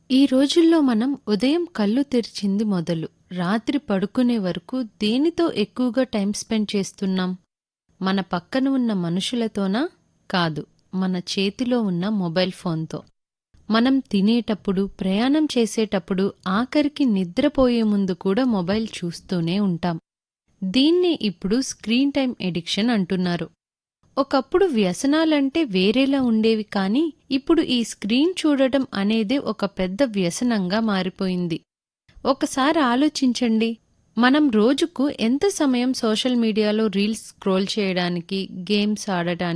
ఈ రోజుల్లో మనం ఉదయం కళ్ళు తెరిచింది మొదలు రాత్రి పడుకునే వరకు దేనితో ఎక్కువగా టైం స్పెండ్ చేస్తున్నాం మన పక్కన ఉన్న మనుషులతోనా కాదు మన చేతిలో ఉన్న మొబైల్ ఫోన్తో మనం తినేటప్పుడు ప్రయాణం చేసేటప్పుడు ఆఖరికి నిద్రపోయే ముందు కూడా మొబైల్ చూస్తూనే ఉంటాం దీన్నే ఇప్పుడు స్క్రీన్ టైం ఎడిక్షన్ అంటున్నారు ఒకప్పుడు వ్యసనాలంటే వేరేలా ఉండేవి కానీ ఇప్పుడు ఈ స్క్రీన్ చూడటం అనేదే ఒక పెద్ద వ్యసనంగా మారిపోయింది ఒకసారి ఆలోచించండి మనం రోజుకు ఎంత సమయం సోషల్ మీడియాలో రీల్స్ స్క్రోల్ చేయడానికి గేమ్స్ ఆడటానికి